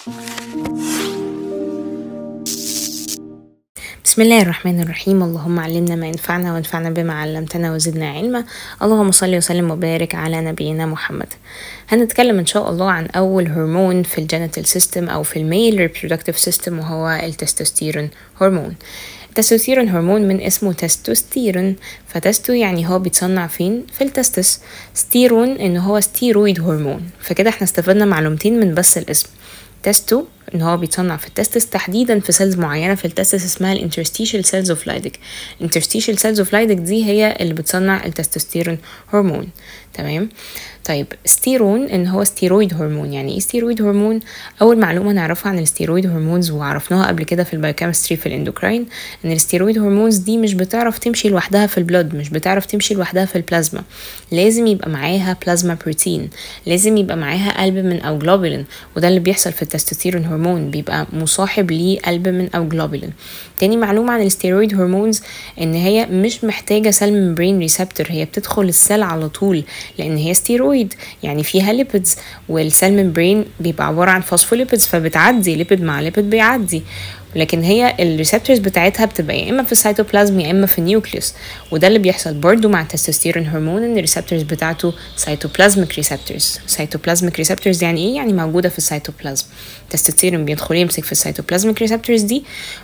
بسم الله الرحمن الرحيم اللهم علمنا ما ينفعنا وانفعنا بما علمتنا وزدنا علما اللهم صل وسلم وبارك على نبينا محمد هنتكلم ان شاء الله عن اول هرمون في الجينيتال سيستم او في الميل ريبرودكتيف سيستم وهو التستوستيرون هرمون التستوستيرون هرمون من اسمه تستوستيرون فتستو يعني هو بيتصنع فين في التستس ستيرون ان هو ستيرويد هرمون فكده احنا استفدنا معلومتين من بس الاسم تستو ان هو بيتصنع في التستس تحديدا في سيلز معينه في التستس اسمها الانترستيشال سيلز اوف لايدك الانترستيشال سيلز اوف لايدك دي هي اللي بتصنع التستوستيرون هرمون تمام طيب ستيرون ان هو ستيرويد هرمون يعني ايه ستيرويد هرمون اول معلومه نعرفها عن الستيرويد هرمونز وعرفناها قبل كده في البايوكيمستري في الاندوكراين ان الستيرويد هرمونز دي مش بتعرف تمشي لوحدها في البلود مش بتعرف تمشي لوحدها في البلازما لازم يبقى معاها بلازما بروتين لازم يبقى معاها البومين او جلوبولين وده اللي بيحصل في التستوستيرون هرمون بيبقى مصاحب ليه البومين او جلوبولين تاني معلومه عن الستيرويد هرمونز ان هي مش محتاجه سيل ممبرين ريسبتور هي بتدخل السيل على طول لان هي ستيرويد يعني فيها ليبيدز والسيل ممبرين بيبقى عباره عن فوسفوليبيدز فبتعدي ليبيد مع ليبيد بيعدي لكن هي الريسبتورز بتاعتها بتبقى يا اما في السيتوبلازم يا اما في النيوكليوس وده اللي بيحصل برضو مع التستوستيرون هرمون ان الريسبتورز بتاعته سيتوبلازميك ريسبتورز سيتوبلازميك ريسبتورز يعني ايه يعني موجوده في السيتوبلازم التستوستيرون بيدخل يمسك في السيتوبلازميك ريسبتورز دي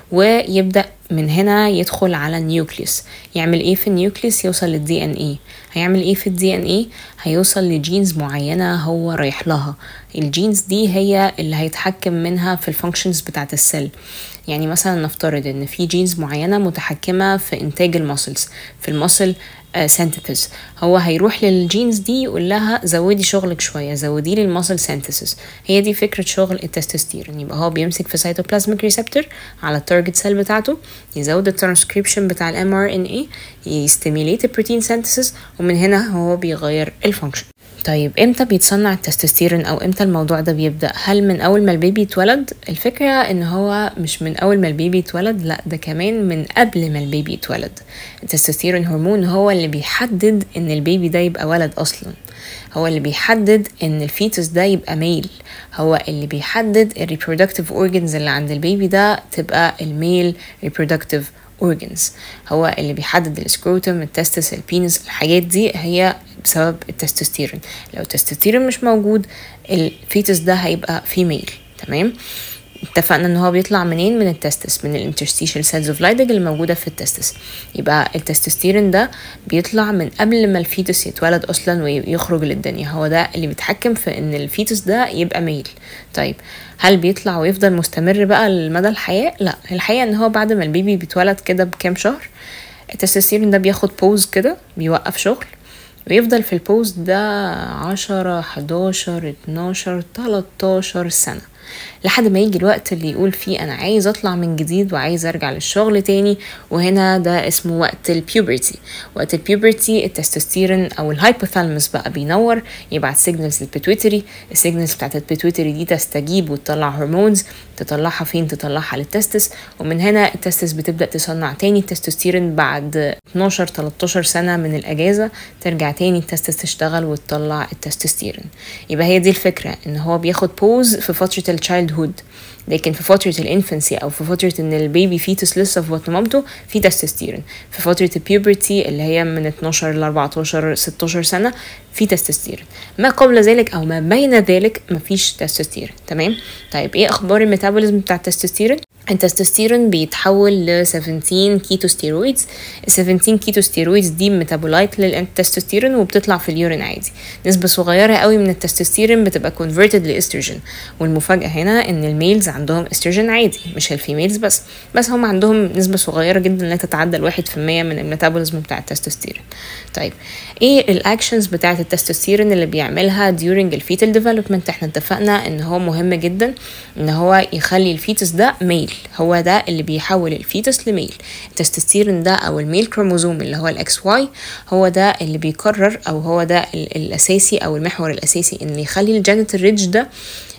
ويبدا من هنا يدخل على النيوكليوس يعمل ايه في النيوكليوس يوصل للدي ان ايه هيعمل ايه في الدي ان ايه هيوصل لجينز معينه هو رايح لها الجينز دي هي اللي هيتحكم منها في الفانكشنز بتاعه السيل يعني مثلا نفترض ان في جينز معينه متحكمه في انتاج الماسلز في الماسل سينثيسيس هو هيروح للجينز دي يقول لها زودي شغلك شويه زودي لي الماسل سينثيسيس هي دي فكره شغل التستوستيرون يبقى هو بيمسك في سيتوبلازميك ريسبتور على التارجت سيل بتاعته يزود الترانسكريبشن بتاع الام ار ان اي يستيميليت البروتين سينثيسيس ومن هنا هو بيغير الفانكشن طيب امتى بيتصنع التستوستيرون او امتى الموضوع ده بيبدا هل من اول ما البيبي يتولد الفكره ان هو مش من اول ما البيبي يتولد لا ده كمان من قبل ما البيبي يتولد التستوستيرون هرمون هو اللي بيحدد ان البيبي ده يبقى ولد اصلا هو اللي بيحدد ان الفيتوس ده يبقى ميل هو اللي بيحدد الريبرودكتيف اورجنز اللي عند البيبي ده تبقى الميل ريبرودكتيف organs هو اللي بيحدد السكروتوم التستس البينس الحاجات دي هي بسبب التستوستيرون لو التستوستيرون مش موجود الفيتس ده هيبقى فيميل تمام اتفقنا ان هو بيطلع منين من التستس من الانترستيشال سيلز اوف لايدج اللي موجوده في التستس يبقى التستوستيرون ده بيطلع من قبل ما الفيتوس يتولد اصلا ويخرج للدنيا هو ده اللي بيتحكم في ان الفيتوس ده يبقى ميل طيب هل بيطلع ويفضل مستمر بقى لمدى الحياه لا الحقيقه ان هو بعد ما البيبي بيتولد كده بكام شهر التستوستيرون ده بياخد بوز كده بيوقف شغل ويفضل في البوز ده عشرة حداشر اتناشر تلاتاشر سنة لحد ما يجي الوقت اللي يقول فيه انا عايز اطلع من جديد وعايز ارجع للشغل تاني وهنا ده اسمه وقت البيوبرتي وقت البيوبرتي التستوستيرون او الهايبوثالموس بقى بينور يبعت سيجنالز للبيتويتري السيجنالز بتاعت البيتويتري دي تستجيب وتطلع هرمونز تطلعها فين تطلعها للتستس ومن هنا التستس بتبدا تصنع تاني التستوستيرون بعد 12 13 سنه من الاجازه ترجع تاني التستس تشتغل وتطلع التستوستيرون يبقى هي دي الفكره ان هو بياخد بوز في فتره التشايلد هود لكن في فترة الانفنسي أو في فترة إن البيبي فيتوس لسه في بطن مامته في تستوستيرون في فترة البيوبرتي اللي هي من 12 ل 14 16 سنة في تستوستيرون ما قبل ذلك أو ما بين ذلك مفيش تستوستيرون تمام طيب إيه أخبار الميتابوليزم بتاع التستوستيرون التستوستيرون بيتحول ل 17 كيتو ستيرويدز ال 17 كيتو ستيرويدز دي ميتابولايت للتستوستيرون وبتطلع في اليورين عادي نسبة صغيرة قوي من التستوستيرون بتبقى كونفرتد لاستروجين والمفاجأة هنا ان الميلز عندهم استروجين عادي مش الفيميلز بس بس هم عندهم نسبة صغيرة جدا لا تتعدى الواحد في المية من الميتابوليزم بتاع التستوستيرون طيب ايه الاكشنز بتاعة التستوستيرون اللي بيعملها during الفيتال ديفلوبمنت احنا اتفقنا ان هو مهم جدا ان هو يخلي الفيتس ده ميل هو ده اللي بيحول الفيتس لميل التستوستيرون ده او الميل كروموزوم اللي هو الاكس واي هو ده اللي بيقرر او هو ده الاساسي او المحور الاساسي ان يخلي الجينيتال ريدج ده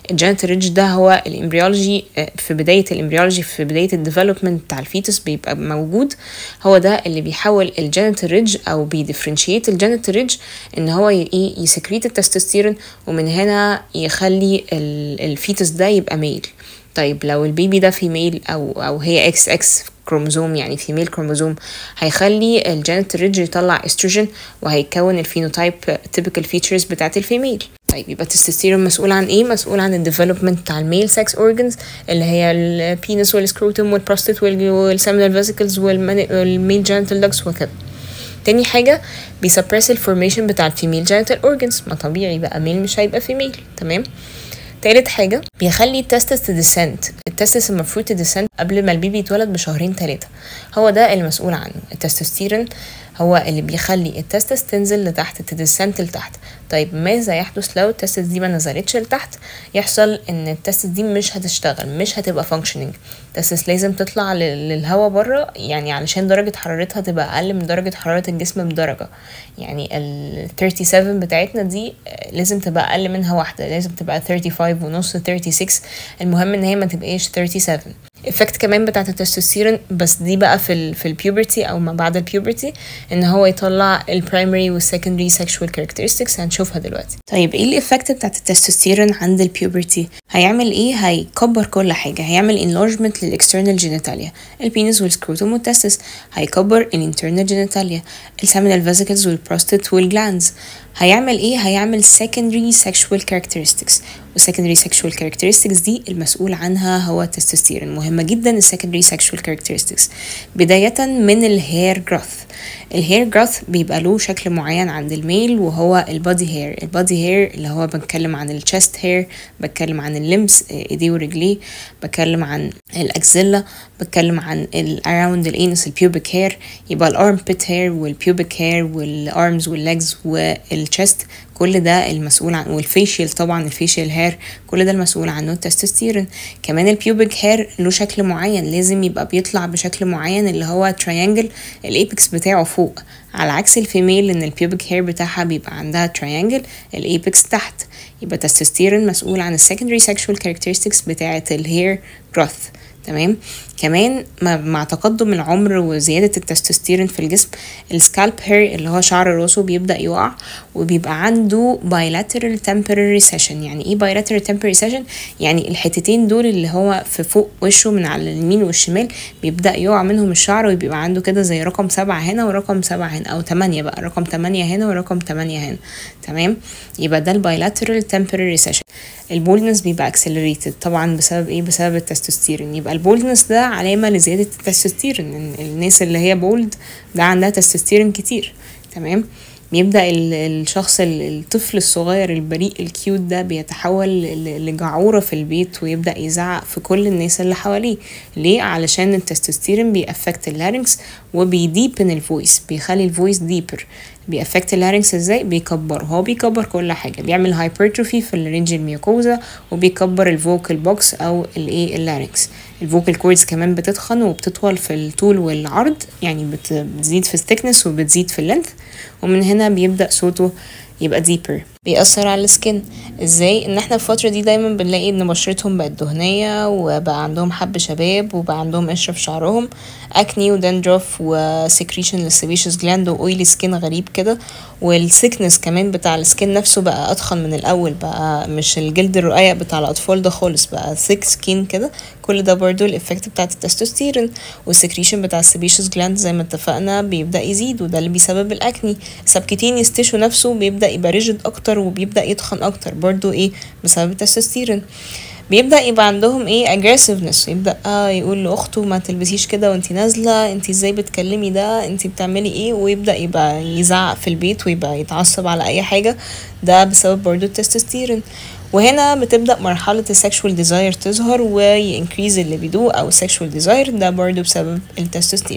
الجينيتال ريدج ده هو الامبريولوجي في بدايه الامبريولوجي في بدايه الديفلوبمنت بتاع الفيتس بيبقى موجود هو ده اللي بيحول الجينيتال ريدج او بيديفرنشيت الجينيتال ريدج ان هو ايه يسكريت التستوستيرون ومن هنا يخلي الفيتس ده يبقى ميل طيب لو البيبي ده فيميل او او هي اكس اكس كروموزوم يعني فيميل كروموزوم هيخلي الجينيتال ريدج يطلع استروجين وهيكون الفينوتايب تيبيكال فيتشرز بتاعت الفيميل طيب يبقى التستوستيرون مسؤول عن ايه مسؤول عن الديفلوبمنت بتاع الميل سكس اورجنز اللي هي البينس والسكروتوم والبروستات والسيمينال فيسيكلز والميل جينيتال داكس وكده تاني حاجة بيسبرس الفورميشن بتاع الفيميل جينيتال اورجنز ما طبيعي بقى ميل مش هيبقى فيميل تمام تالت حاجة بيخلي التستس تديسنت التستس المفروض تديسنت قبل ما البيبي يتولد بشهرين تلاتة هو ده المسؤول عنه التستوستيرون هو اللي بيخلي التستس تنزل لتحت تديسنت لتحت طيب ماذا يحدث لو التستس دي ما نزلتش لتحت يحصل ان التستس دي مش هتشتغل مش هتبقى فانكشننج التستس لازم تطلع للهواء بره يعني علشان درجة حرارتها تبقى اقل من درجة حرارة الجسم بدرجة يعني ال 37 بتاعتنا دي لازم تبقى اقل منها واحدة لازم تبقى 35 ونص 36 المهم ان هي ما تبقاش 37 افكت كمان بتاعت التستوستيرون بس دي بقى في ال في البيوبرتي او ما بعد البيوبرتي ان هو يطلع البرايمري والسكندري سexual characteristics هنشوفها دلوقتي طيب ايه الافكت بتاعت التستوستيرون عند البيوبرتي هيعمل ايه هيكبر كل حاجه هيعمل enlargement للاكسترنال جينيتاليا البينس والسكروتوم والتستس هيكبر الانترنال جينيتاليا السيمينال فيسيكلز والبروستات والجلاندز هيعمل ايه هيعمل secondary sexual characteristics والsecondary sexual characteristics دي المسؤول عنها هو التستوستيرون مهمة جدا السكندري sexual characteristics بداية من الهير growth الهير جروث بيبقى له شكل معين عند الميل وهو البادي هير البادي هير اللي هو بنتكلم عن الشست هير بتكلم عن اللمس ايديه ورجليه بتكلم عن الاكزيلا بتكلم عن اراوند الانس البيوبيك هير يبقى الارم بيت هير والبيوبيك هير والارمز والليجز والشست كل ده المسؤول عن والفيشيال طبعا الفيشيال هير كل ده المسؤول عنه التستوستيرون كمان البيوبيك هير له شكل معين لازم يبقى بيطلع بشكل معين اللي هو تريانجل الايبكس بتاعه فوق على عكس الفيميل ان البيوبيك هير بتاعها بيبقى عندها تريانجل الايبكس تحت يبقى التستوستيرون مسؤول عن السكندري سexual characteristics بتاعه الهير جروث تمام كمان مع تقدم العمر وزيادة التستوستيرون في الجسم السكالب هير اللي هو شعر راسه بيبدأ يقع وبيبقى عنده bilateral temporary recession يعني ايه bilateral temporary recession يعني الحتتين دول اللي هو في فوق وشه من على اليمين والشمال بيبدأ يقع منهم الشعر وبيبقى عنده كده زي رقم سبعة هنا ورقم سبعة هنا أو تمانية بقى رقم تمانية هنا ورقم تمانية هنا تمام يبقى ده البايلاترال temporary recession البولنس بيبقى accelerated طبعا بسبب ايه بسبب التستوستيرون يبقى البولنس ده علامة لزيادة التستوستيرون الناس اللي هي بولد ده عندها تستوستيرون كتير تمام بيبدأ الشخص الطفل الصغير البريء الكيوت ده بيتحول لجعورة في البيت ويبدأ يزعق في كل الناس اللي حواليه ليه؟ علشان التستوستيرون بيأفكت اللارنكس وبيديبن الفويس بيخلي الفويس ديبر بيأفكت اللارنكس ازاي بيكبر هو بيكبر كل حاجة بيعمل هايبرتروفي في الرينج الميوكوزا وبيكبر الفوكال بوكس او الايه اللارنكس الفوكال كوردز كمان بتتخن وبتطول في الطول والعرض يعني بتزيد في الثيكنس وبتزيد في اللينث ومن هنا بيبدأ صوته يبقى ديبر بيأثر على السكن ازاي ان احنا في الفترة دي دايما بنلاقي ان بشرتهم بقت دهنية وبقى عندهم حب شباب وبقى عندهم قشرة في شعرهم اكني ودندروف وسكريشن للسبيشس جلاند واويلي سكين غريب كده والسكنس كمان بتاع السكين نفسه بقى اتخن من الاول بقى مش الجلد الرقيق بتاع الاطفال ده خالص بقى ثيك سكين كده كل ده برضو الافكت بتاعت التستوستيرون والسكريشن بتاع السبيشس جلاند زي ما اتفقنا بيبدا يزيد وده اللي بيسبب الاكني سبكتينيوس تيشو نفسه بيبدا يبقى ريجيد اكتر وبيبدا يتخن اكتر برضو ايه بسبب التستوستيرون بيبدا يبقى عندهم ايه aggressiveness يبدا آه يقول لاخته ما تلبسيش كده وانتي نازله انتي ازاي بتكلمي ده انتي بتعملي ايه ويبدا يبقى يزعق في البيت ويبقى يتعصب على اي حاجه ده بسبب برضو التستوستيرون وهنا بتبدأ مرحلة السكشوال ديزاير تظهر وينكريز الليبيدو أو السكشوال ديزاير ده برضو بسبب التستوستيرون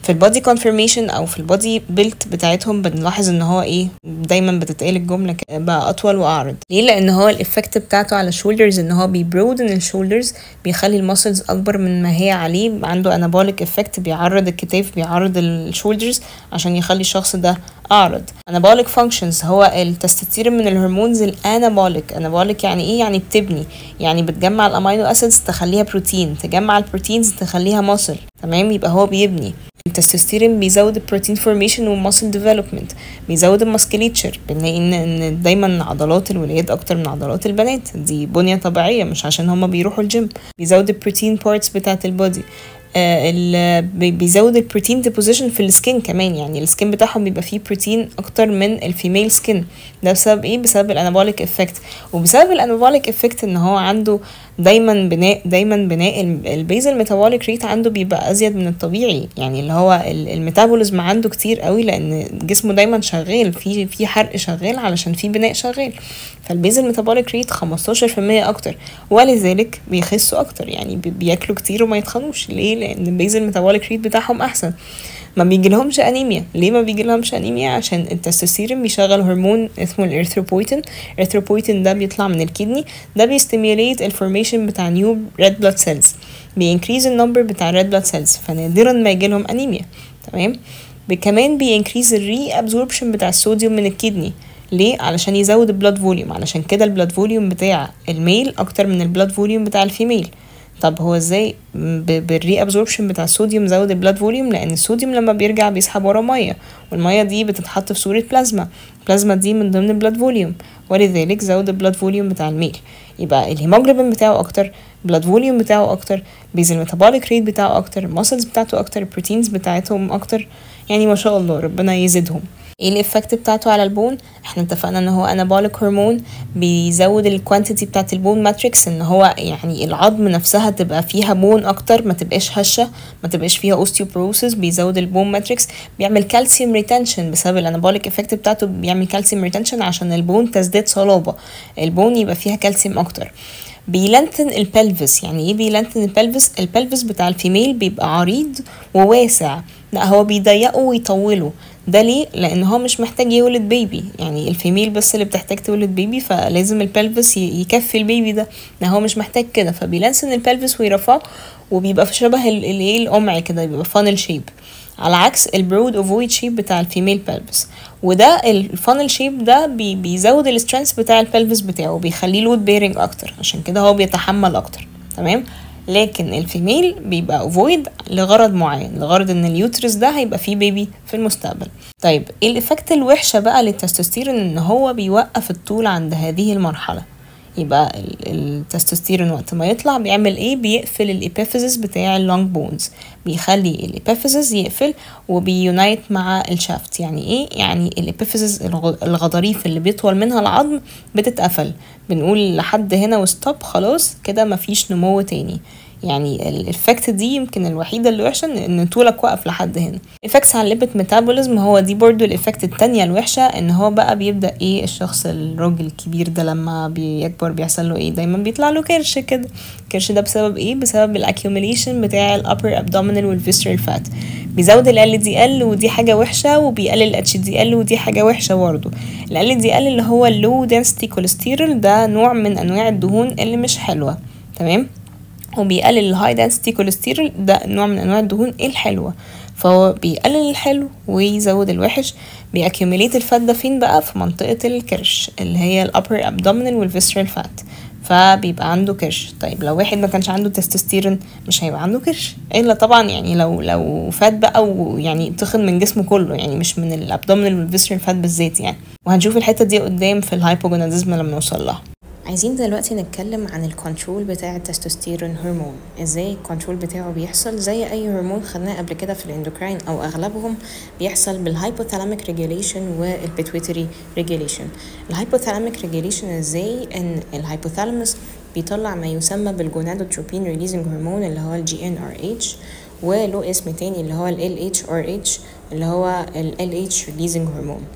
في البودي كونفرميشن او في البودي بيلت بتاعتهم بنلاحظ ان هو ايه دايما بتتقال الجمله ك- بقى اطول واعرض ليه لان هو الافكت بتاعته على الشولدرز ان هو بيبرودن الشولدرز بيخلي الماسلز اكبر من ما هي عليه عنده انابوليك افكت بيعرض الكتاف بيعرض الشولدرز عشان يخلي الشخص ده اعرض anabolic functions هو التستوستيرون من الهرمونز الانابوليك انابوليك يعني ايه يعني بتبني يعني بتجمع الامينو اسيدز تخليها بروتين تجمع البروتينز تخليها ماسل تمام يبقى هو بيبني التستوستيرون بيزود البروتين فورميشن والماسل ديفلوبمنت بيزود الماسكليتشر بنلاقي ان ان دايما عضلات الولاد اكتر من عضلات البنات دي بنيه طبيعيه مش عشان هما بيروحوا الجيم بيزود البروتين بارتس بتاعت البودي آه، ال- بي- بيزود البروتين ديبوزيشن في السكين كمان يعني السكين بتاعهم بيبقى فيه بروتين اكتر من الفيميل سكين ده بسبب ايه بسبب الانابوليك افكت وبسبب الانابوليك افكت ان هو عنده دايما بناء دايما بناء البيزل ميتابوليك ريت عنده بيبقى ازيد من الطبيعي يعني اللي هو ال- الميتابوليزم عنده كتير قوي لان جسمه دايما شغال في في حرق شغال علشان في بناء شغال فالبيزل ميتابوليك ريت 15% اكتر ولذلك بيخسوا اكتر يعني بي- بياكلوا كتير وما يتخنوش ليه لان البيزل ميتابوليك ريت بتاعهم احسن ما بيجيلهمش انيميا ليه ما بيجيلهمش انيميا عشان التستوستيرون بيشغل هرمون اسمه الارثروبويتين الارثروبويتين ده بيطلع من الكدني ده بيستيميوليت الفورميشن بتاع نيو ريد بلاد سيلز بينكريز النمبر بتاع ريد بلاد سيلز فنادرا ما يجيلهم انيميا تمام ب- كمان بينكريز الري ابزوربشن بتاع الصوديوم من الكدني ليه علشان يزود البلاد فوليوم علشان كده البلاد فوليوم بتاع الميل اكتر من البلاد فوليوم بتاع الفيميل طب هو ازاي ب- بالري ابزوربشن بتاع الصوديوم زود البلاد فوليوم لان الصوديوم لما بيرجع بيسحب وراه ميه والميه دي بتتحط في صوره بلازما البلازما دي من ضمن البلاد فوليوم ولذلك زود البلاد فوليوم بتاع الميل يبقى الهيموجلوبين بتاعه اكتر البلاد فوليوم بتاعه اكتر بيزل ميتابوليك ريت بتاعه اكتر الماسلز بتاعته اكتر البروتينز بتاعتهم اكتر يعني ما شاء الله ربنا يزيدهم ايه الافكت بتاعته على البون احنا اتفقنا ان هو انابوليك هرمون بيزود الكوانتيتي بتاعت البون ماتريكس ان هو يعني العظم نفسها تبقى فيها بون اكتر ما تبقاش هشه ما تبقاش فيها اوستيوبروسيس بيزود البون ماتريكس بيعمل كالسيوم ريتنشن بسبب الانابوليك افكت بتاعته بيعمل كالسيوم ريتنشن عشان البون تزداد صلابه البون يبقى فيها كالسيوم اكتر بيلنتن البلفس يعني ايه بيلنتن البلفس البلفس بتاع الفيميل بيبقى عريض وواسع لا هو بيضيقه ويطوله ده ليه لان هو مش محتاج يولد بيبي يعني الفيميل بس اللي بتحتاج تولد بيبي فلازم البلفس ي- يكفي البيبي ده لا هو مش محتاج كده فبيلنسن البلفس ويرفعه وبيبقى في شبه ال- الايه القمع كده بيبقى فانل شيب على عكس البرود اوفويد شيب بتاع الفيميل بلفس وده الفانل شيب ده بي بيزود السترينث بتاع البلفس بتاعه بيخليه لود بيرنج اكتر عشان كده هو بيتحمل اكتر تمام لكن الفيميل بيبقى اوفويد لغرض معين لغرض ان اليوترس ده هيبقى فيه بيبي في المستقبل طيب ايه الايفكت الوحشه بقى للتستوستيرون ان هو بيوقف الطول عند هذه المرحله يبقى ال- التستوستيرون وقت ما يطلع بيعمل ايه بيقفل الابيفيزس بتاع اللونج بونز بيخلي الابيفيزس يقفل وبيونايت مع الشافت يعني ايه يعني الابيفيزس الغ- الغضاريف اللي بيطول منها العظم بتتقفل بنقول لحد هنا وستوب خلاص كده مفيش نمو تاني يعني الافكت دي يمكن الوحيده اللي وحشه ان إن طولك واقف لحد هنا افكتس على الليبت ميتابوليزم هو دي برضو الافكت التانية الوحشه ان هو بقى بيبدا ايه الشخص الراجل الكبير ده لما بيكبر بيحصل له ايه دايما بيطلع له كرش كده الكرش ده بسبب ايه بسبب الاكيوميليشن بتاع الابر ابدومينال والفيسترال فات بيزود ال دي ال ودي حاجه وحشه وبيقلل الاتش دي ال ودي حاجه وحشه برضه ال دي ال اللي هو اللو density كوليسترول ده نوع من انواع الدهون اللي مش حلوه تمام وبيقلل الهاي دنسيتي كوليسترول ده نوع من انواع الدهون الحلوه فهو بيقلل الحلو ويزود الوحش بيأكيوميليت الفات ده فين بقى في منطقة الكرش اللي هي الابر ابدومينال والفيسترال فات فبيبقى عنده كرش طيب لو واحد ما كانش عنده تستوستيرون مش هيبقى عنده كرش الا طبعا يعني لو لو فات بقى ويعني تخن من جسمه كله يعني مش من الابدومينال والفيسترال فات بالذات يعني وهنشوف الحته دي قدام في الهايبوجوناديزم لما نوصل لها عايزين دلوقتي نتكلم عن الكنترول بتاع التستوستيرون هرمون ازاي الكنترول بتاعه بيحصل زي اي هرمون خدناه قبل كده في الاندوكراين او اغلبهم بيحصل بالهايبوثالاميك ريجوليشن والبيتويتري ريجوليشن الهايبوثالاميك ريجوليشن ازاي ان الهايبوثالاموس بيطلع ما يسمى بالجونادوتروبين ريليزنج هرمون اللي هو الجي ان ار اتش وله اسم تاني اللي هو ال اتش ار اتش اللي هو ال اتش ريليزنج هرمون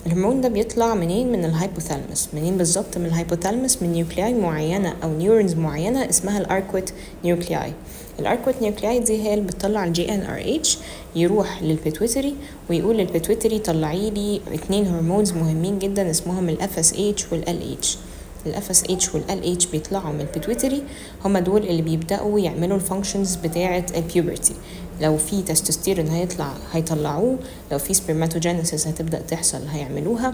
الهرمون ده بيطلع منين من الهايبوثالاموس منين بالظبط من الهايبوثالاموس من نيوكلياي معينه او نيورونز معينه اسمها الاركوت نيوكلياي الاركوت نيوكلياي دي هي اللي بتطلع الجي ان ار اتش يروح للبيتويتري ويقول للبيتويتري طلعي لي اتنين هرمونز مهمين جدا اسمهم الاف اس اتش والال اتش الاف اس اتش والال اتش بيطلعوا من البيتويتري هما دول اللي بيبداوا يعملوا الفانكشنز بتاعه البيوبرتي لو في تستوستيرون هيطلع هيطلعوه لو في سبرماتوجينيسيس هتبدا تحصل هيعملوها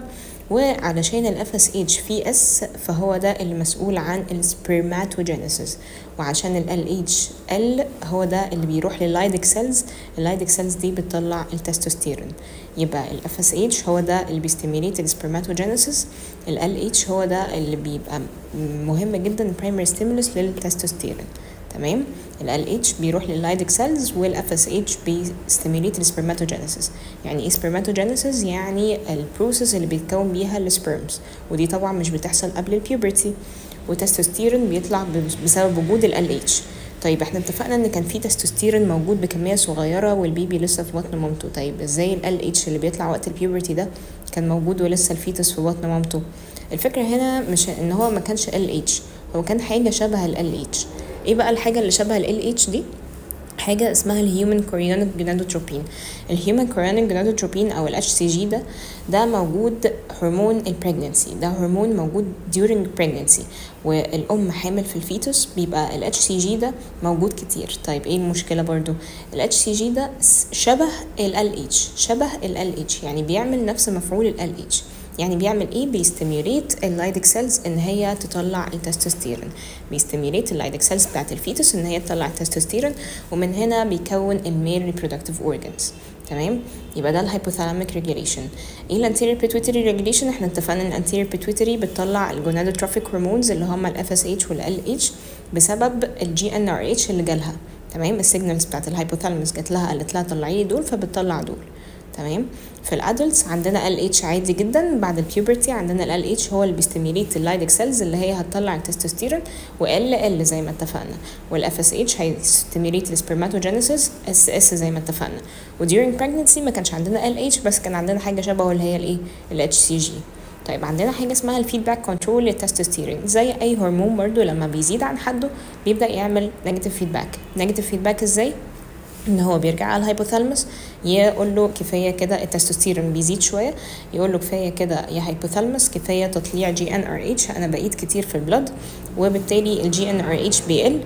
وعلشان الاف اس اتش في اس فهو ده اللي مسؤول عن السبرماتوجينيسيس وعشان ال اتش ال هو ده اللي بيروح لللايدك سيلز اللايدك سيلز دي بتطلع التستوستيرون يبقى الاف اس اتش هو ده اللي بيستيميليت السبرماتوجينيسيس ال اتش هو ده اللي بيبقى مهم جدا برايمري ستيمولس للتستوستيرون تمام ال اتش بيروح لللايدك سيلز والاف اس اتش بيستيميليت السبرماتوجينيسيس يعني ايه سبرماتوجينيسيس يعني البروسيس اللي بيتكون بيها السبرمز ودي طبعا مش بتحصل قبل البيوبرتي وتستوستيرون بيطلع بسبب وجود ال اتش طيب احنا اتفقنا ان كان في تستوستيرون موجود بكميه صغيره والبيبي لسه في بطن مامته طيب ازاي ال اتش اللي بيطلع وقت البيوبرتي ده كان موجود ولسه الفيتس في بطن مامته الفكره هنا مش ان هو ما كانش ال اتش هو كان حاجه شبه ال اتش ايه بقى الحاجه اللي شبه ال اتش دي حاجة اسمها الهيومن كوريونيك جونادوتروبين الهيومن كوريونيك جونادوتروبين او ال HCG ده ده موجود هرمون البريجننسي ده هرمون موجود during pregnancy والام حامل في الفيتوس بيبقى ال HCG ده موجود كتير طيب ايه المشكلة برضو ال HCG ده شبه ال LH شبه ال LH يعني بيعمل نفس مفعول ال LH يعني بيعمل ايه بيستيميوليت اللايدك سيلز ان هي تطلع التستوستيرون بيستيميوليت اللايدك سيلز بتاعت الفيتوس ان هي تطلع التستوستيرون ومن هنا بيكون الميل ريبرودكتيف اورجانز تمام يبقى ده الهايبوثالاميك ريجوليشن ايه الانتيريور بيتويتري ريجوليشن احنا اتفقنا ان الانتيريور بيتويتري بتطلع الجونادوتروفيك هرمونز اللي هم الاف اس اتش والال اتش بسبب الجي ان ار اتش اللي جالها تمام السيجنالز بتاعت الهايبوثالاموس جات لها قالت لها طلعي لي دول فبتطلع دول تمام في الادلتس عندنا ال اتش عادي جدا بعد البيوبرتي عندنا ال اتش هو اللي بيستيميليت اللايدك سيلز اللي هي هتطلع التستوستيرون وال ال زي ما اتفقنا والاف اس اتش هيستيميليت السبرماتوجينيسيس اس اس زي ما اتفقنا وديورنج pregnancy ما كانش عندنا ال اتش بس كان عندنا حاجه شبهه اللي هي الايه الاتش سي جي طيب عندنا حاجة اسمها الفيدباك كنترول للتستوستيرون زي أي هرمون برضو لما بيزيد عن حده بيبدأ يعمل نيجاتيف فيدباك نيجاتيف فيدباك ازاي؟ ان هو بيرجع على الهايبوثالاموس يقول له كفايه كده التستوستيرون بيزيد شويه يقول له كفايه كده يا هايبوثالاموس كفايه تطليع جي ان ار اتش انا بقيت كتير في البلد وبالتالي الجي ان ار اتش بيقل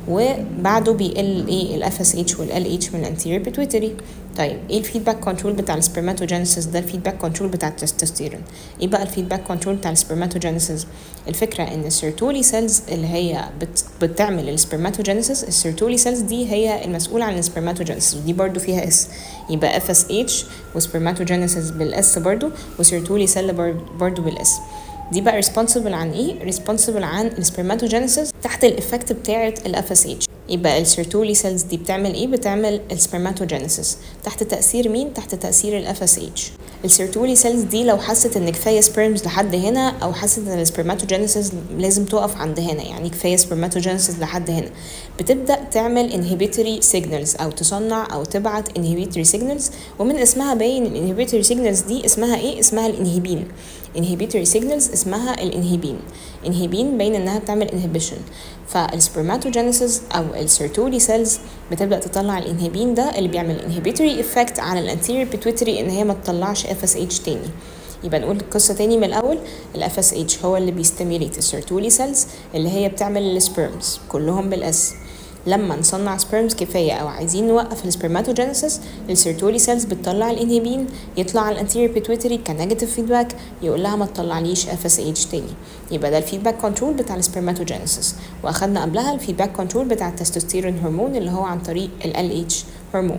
وبعده بيقل ايه الاف اس اتش والال اتش من الانتيريور بيتويتري طيب ايه الفيدباك كنترول بتاع السبرماتوجينيسيس ده الفيدباك كنترول بتاع التستوستيرون ايه بقى الفيدباك كنترول بتاع السبرماتوجينيسيس الفكره ان السيرتولي سيلز اللي هي بت بتعمل السبرماتوجينيسيس السيرتولي سيلز دي هي المسؤوله عن السبرماتوجينيسيس ودي برضو فيها اس يبقى اف اس اتش وسبرماتوجينيسيس بالاس برضو وسيرتولي سيل برضو بالاس دي بقى responsible عن ايه responsible عن السبرماتوجينيسيس تحت الافكت بتاعه الاف اس اتش يبقى السيرتولي سيلز دي بتعمل ايه بتعمل السبرماتوجينيسيس تحت تاثير مين تحت تاثير الاف اس اتش السيرتولي سيلز دي لو حست ان كفايه سبرمز لحد هنا او حست ان السبرماتوجينيسيس لازم تقف عند هنا يعني كفايه سبرماتوجينيسيس لحد هنا بتبدا تعمل انهبيتوري سيجنالز او تصنع او تبعت انهبيتوري سيجنالز ومن اسمها باين الانهبيتوري سيجنالز دي اسمها ايه اسمها الانهبين انهبيتوري سيجنالز اسمها الانهبين انهبين باين انها بتعمل انهبيشن فالسبرماتوجينيسيس او السيرتولي سيلز بتبدا تطلع الانهبين ده اللي بيعمل انهبيتوري افكت على الانتيريور بيتويتري ان هي ما تطلعش اف اس اتش تاني يبقى نقول القصه تاني من الاول الاف اس اتش هو اللي بيستيميليت السيرتولي سيلز اللي هي بتعمل السبرمز كلهم بالاس لما نصنع سبرمز كفايه او عايزين نوقف السبرماتوجينيسيس السيرتولي سيلز بتطلع الانهبين يطلع على الانتيريور بيتويتري كنيجاتيف فيدباك يقول لها ما تطلعليش اف اس اتش تاني يبقى ده الفيدباك كنترول بتاع السبرماتوجينيسيس واخدنا قبلها الفيدباك كنترول بتاع التستوستيرون هرمون اللي هو عن طريق ال اتش هرمون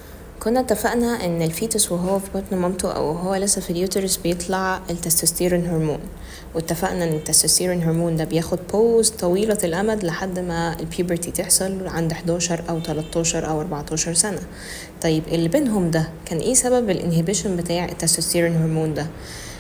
كنا اتفقنا ان الفيتوس وهو في بطن مامته او وهو لسه في اليوترس بيطلع التستوستيرون هرمون واتفقنا ان التستوستيرون هرمون ده بياخد بوز طويلة الامد لحد ما البيوبرتي تحصل عند 11 او 13 او 14 سنة طيب اللي بينهم ده كان ايه سبب الانهبيشن بتاع التستوستيرون هرمون ده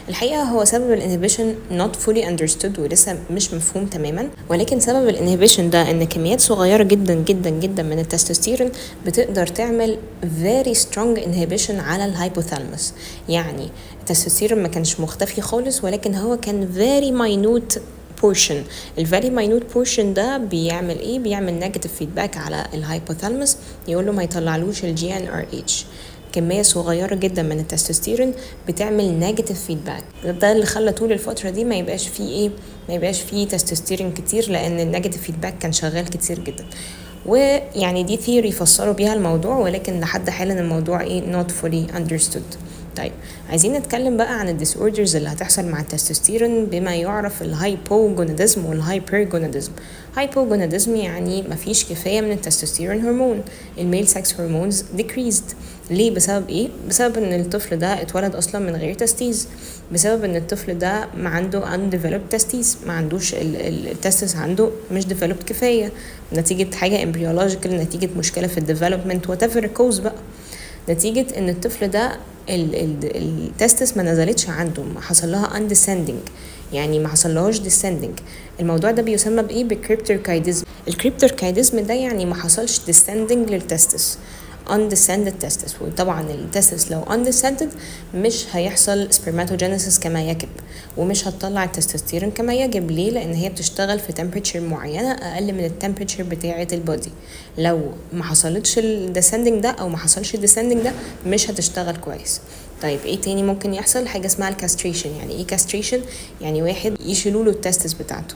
الحقيقة هو سبب الانهبيشن not fully understood ولسه مش مفهوم تماما ولكن سبب الانهبيشن ده ان كميات صغيرة جدا جدا جدا من التستوستيرون بتقدر تعمل very strong inhibition على الهايبوثالاموس يعني التستوستيرون ما كانش مختفي خالص ولكن هو كان very minute portion الفيري ماينوت بورشن ده بيعمل ايه بيعمل نيجاتيف فيدباك على الهايبوثالاموس يقول له ما يطلعلوش الجي ان ار اتش كميه صغيره جدا من التستوستيرون بتعمل نيجاتيف فيدباك ده اللي خلى طول الفتره دي ما يبقاش فيه ايه ما يبقاش فيه تستوستيرون كتير لان النيجاتيف فيدباك كان شغال كتير جدا ويعني دي ثيوري فسروا بيها الموضوع ولكن لحد حالا الموضوع ايه not fully understood طيب عايزين نتكلم بقى عن الديس اوردرز اللي هتحصل مع التستوستيرون بما يعرف الهايبوجوناديزم والهايبرجوناديزم هايبوجوناديزم يعني مفيش كفايه من التستوستيرون هرمون الميل سكس هرمونز decreased ليه بسبب ايه بسبب ان الطفل ده اتولد اصلا من غير تستيز بسبب ان الطفل ده ما عنده undeveloped تستيز ما عندوش التستس عنده مش developed كفايه نتيجه حاجه embryological نتيجه مشكله في الديفلوبمنت whatever cause بقى نتيجة ان الطفل ده التستس ما نزلتش عنده ما حصل لها undescending يعني ما حصلهاش descending الموضوع ده بيسمى بايه بكريبتركايدزم الكريبتركايدزم ده يعني ما حصلش descending للتستس undescended testis وطبعا التستس لو undescended مش هيحصل spermatogenesis كما يجب ومش هتطلع التستوستيرون كما يجب ليه لان هي بتشتغل في temperature معينه اقل من التمبريتشر بتاعه البودي لو ما حصلتش الديسندنج ده او ما حصلش الديسندنج ده مش هتشتغل كويس طيب ايه تاني ممكن يحصل حاجه اسمها الكاستريشن يعني ايه كاستريشن يعني واحد يشيلوا له التستس بتاعته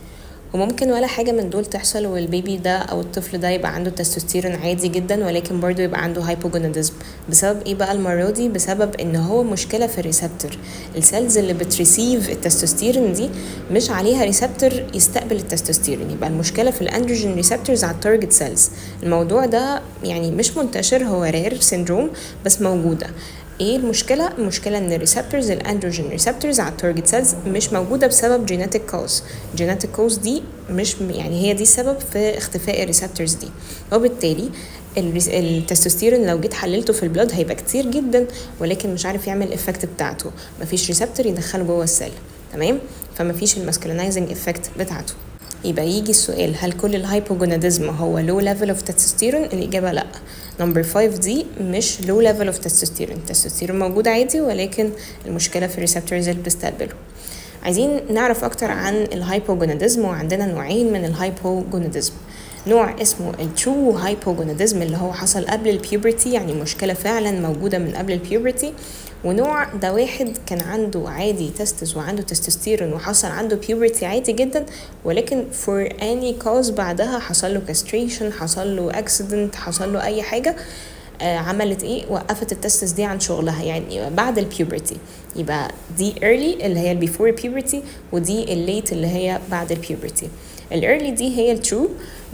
وممكن ولا حاجة من دول تحصل والبيبي ده أو الطفل ده يبقى عنده تستوستيرون عادي جدا ولكن برضه يبقى عنده هايبوجوناديزم بسبب ايه بقى المرة دي بسبب ان هو مشكلة في الريسبتور السيلز اللي بتريسيف التستوستيرون دي مش عليها ريسبتور يستقبل التستوستيرون يبقى المشكلة في الاندروجين ريسبتورز على التارجت سيلز الموضوع ده يعني مش منتشر هو رير سيندروم بس موجودة ايه المشكله المشكله ان الريسبتورز الاندروجين ريسبتورز على التارجت سيلز مش موجوده بسبب جينيتك كوز جينيتك كوز دي مش يعني هي دي السبب في اختفاء الريسبتورز دي وبالتالي التستوستيرون لو جيت حللته في البلاد هيبقى كتير جدا ولكن مش عارف يعمل الافكت بتاعته مفيش ريسبتور يدخله جوه السيل تمام فمفيش الماسكولينايزنج افكت بتاعته يبقى يجي السؤال هل كل الهايبوجوناديزم هو لو ليفل اوف تستوستيرون الاجابه لا نمبر 5 دي مش لو ليفل اوف تستوستيرون التستوستيرون موجود عادي ولكن المشكله في الريسبتورز اللي بتستقبله عايزين نعرف اكتر عن الهايبوجوناديزم وعندنا نوعين من الهايبوجوناديزم نوع اسمه الترو هايبوجوناديزم اللي هو حصل قبل البيوبرتي يعني مشكله فعلا موجوده من قبل البيوبرتي ونوع ده واحد كان عنده عادي تستس وعنده تستوستيرون وحصل عنده بيوبرتي عادي جدا ولكن for any cause بعدها حصل له castration حصل له accident حصل له اي حاجه آه عملت ايه وقفت التستس دي عن شغلها يعني بعد البيوبرتي يبقى دي early اللي هي البيفور puberty ودي الليت اللي هي بعد البيوبرتي الايرلي دي هي الترو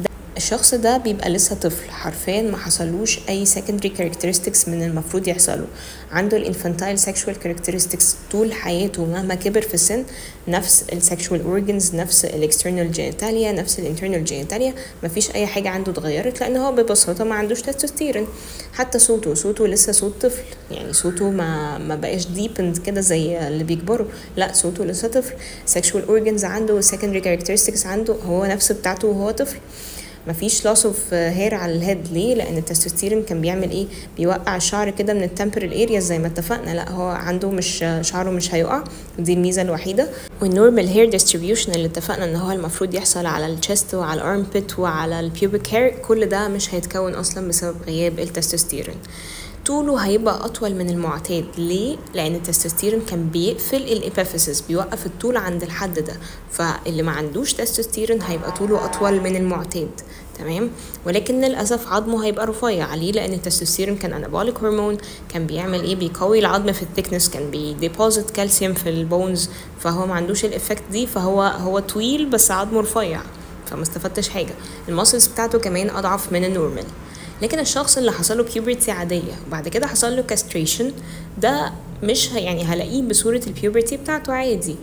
الشخص ده بيبقى لسه طفل حرفيا ما حصلوش اي secondary characteristics من المفروض يحصله عنده الانفانتايل sexual characteristics طول حياته مهما كبر في السن نفس السكشوال اورجنز نفس الاكسترنال جينيتاليا نفس الانترنال جينيتاليا مفيش اي حاجه عنده اتغيرت لان هو ببساطه ما عندوش تستوستيرون حتى صوته صوته لسه صوت طفل يعني صوته ما ما بقاش ديبند كده زي اللي بيكبروا لا صوته لسه طفل sexual organs عنده secondary characteristics عنده هو نفس بتاعته وهو طفل مفيش لاس اوف هير على الهيد ليه لان التستوستيرون كان بيعمل ايه بيوقع الشعر كده من التمبرال اريا زي ما اتفقنا لا هو عنده مش شعره مش هيقع ودي الميزه الوحيده والنورمال هير ديستريبيوشن اللي اتفقنا ان هو المفروض يحصل على الشيست وعلى الارم بيت وعلى البيوبيك هير كل ده مش هيتكون اصلا بسبب غياب التستوستيرون طوله هيبقى أطول من المعتاد ليه؟ لأن التستوستيرون كان بيقفل الإبافيسس بيوقف الطول عند الحد ده فاللي ما عندوش تستوستيرون هيبقى طوله أطول من المعتاد تمام ولكن للأسف عظمه هيبقى رفيع ليه؟ لأن التستوستيرون كان أنابوليك هرمون كان بيعمل إيه؟ بيقوي العظم في الثيكنس كان بيديبوزيت كالسيوم في البونز فهو ما عندوش الإفكت دي فهو هو طويل بس عظمه رفيع فما استفدتش حاجة الماسلز بتاعته كمان أضعف من النورمال لكن الشخص اللي حصل له بيوبرتي عادية وبعد كده حصل له كاستريشن ده مش يعني هلاقيه بصورة البيوبرتي بتاعته عادي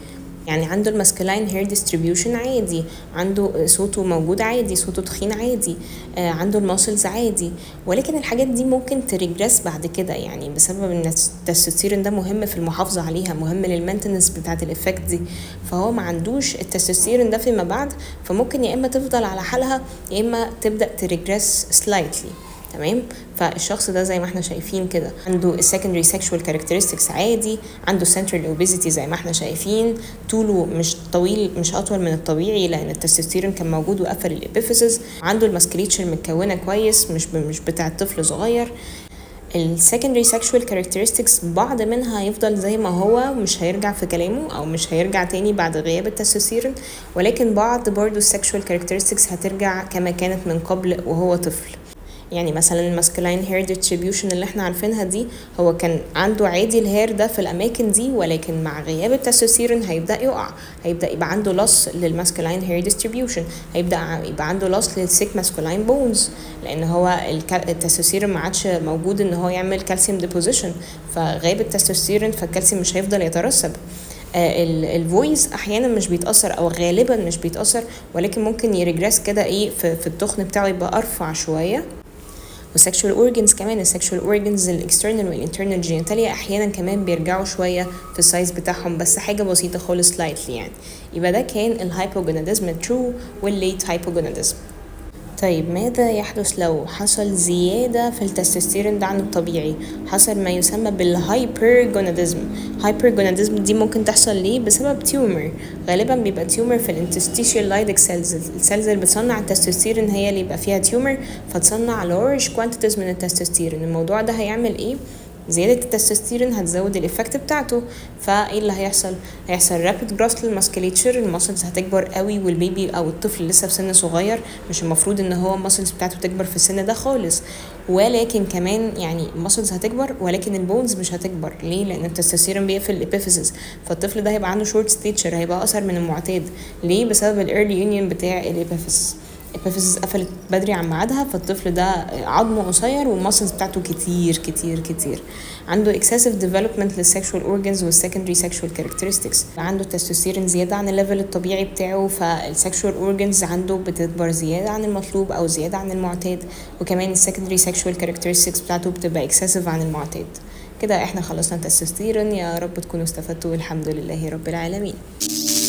يعني عنده الماسكلاين هير ديستريبيوشن عادي عنده صوته موجود عادي صوته تخين عادي آه عنده الماسلز عادي ولكن الحاجات دي ممكن تريجريس بعد كده يعني بسبب ان التستوستيرون ده مهم في المحافظه عليها مهم للمينتنس بتاعه الافكت دي فهو ما عندوش التستوستيرون ده فيما بعد فممكن يا اما تفضل على حالها يا اما تبدا تريجريس سلايتلي تمام فالشخص ده زي ما احنا شايفين كده عنده السكندري سexual characteristics عادي عنده central obesity زي ما احنا شايفين طوله مش طويل مش اطول من الطبيعي لان التستوستيرون كان موجود وقفل الابيفيسز عنده الماسكليتشر متكونه كويس مش مش بتاع طفل صغير السكندري sexual characteristics بعض منها هيفضل زي ما هو مش هيرجع في كلامه او مش هيرجع تاني بعد غياب التستوستيرون ولكن بعض برضو السكشوال characteristics هترجع كما كانت من قبل وهو طفل يعني مثلا الماسكلاين هير ديستريبيوشن اللي احنا عارفينها دي هو كان عنده عادي الهير ده في الاماكن دي ولكن مع غياب التستوستيرون هيبدا يقع هيبدا يبقى عنده لص للماسكلاين هير ديستريبيوشن هيبدا يبقى عنده لص للسيك ماسكلاين بونز لان هو التستوستيرون ما عادش موجود ان هو يعمل كالسيوم ديبوزيشن فغياب التستوستيرون فالكالسيوم مش هيفضل يترسب الفويس احيانا مش بيتاثر او غالبا مش بيتاثر ولكن ممكن يرجريس كده ايه في, في التخن بتاعه يبقى ارفع شويه والسكشوال اورجنز كمان السكشوال اورجنز الاكسترنال والانترنال جينيتاليا احيانا كمان بيرجعوا شويه في السايز بتاعهم بس حاجه بسيطه خالص سلايتلي يعني يبقى ده كان الهايبوجوناديزم الترو والليت هايبوجوناديزم طيب ماذا يحدث لو حصل زيادة في التستوستيرون ده عن الطبيعي حصل ما يسمى بالهايبرجوناديزم هايبرجوناديزم دي ممكن تحصل ليه بسبب تيومر غالبا بيبقى تيومر في الانتستيشيال لايدك سيلز السيلز اللي بتصنع التستوستيرون هي اللي يبقى فيها تيومر فتصنع لارج كوانتيتيز من التستوستيرون الموضوع ده هيعمل ايه زيادة التستوستيرون هتزود الإفكت بتاعته فايه اللي هيحصل هيحصل رابيد جروث للماسكليتشر الماسلز هتكبر قوي والبيبي او الطفل لسه في سن صغير مش المفروض ان هو الماسلز بتاعته تكبر في السن ده خالص ولكن كمان يعني الماسلز هتكبر ولكن البونز مش هتكبر ليه لان التستوستيرون بيقفل الابيفيسز فالطفل ده هيبقى عنده شورت ستيتشر هيبقى اقصر من المعتاد ليه بسبب الايرلي يونيون بتاع الابيفيسز الابيفيسز قفلت بدري عن ميعادها فالطفل ده عظمه قصير والماسلز بتاعته كتير كتير كتير عنده excessive development للسexual organs والsecondary sexual characteristics عنده التستوستيرون زيادة عن الليفل الطبيعي بتاعه فالسexual organs عنده بتكبر زيادة عن المطلوب أو زيادة عن المعتاد وكمان السكندري sexual characteristics بتاعته بتبقى excessive عن المعتاد كده احنا خلصنا التستوستيرون يا رب تكونوا استفدتوا الحمد لله رب العالمين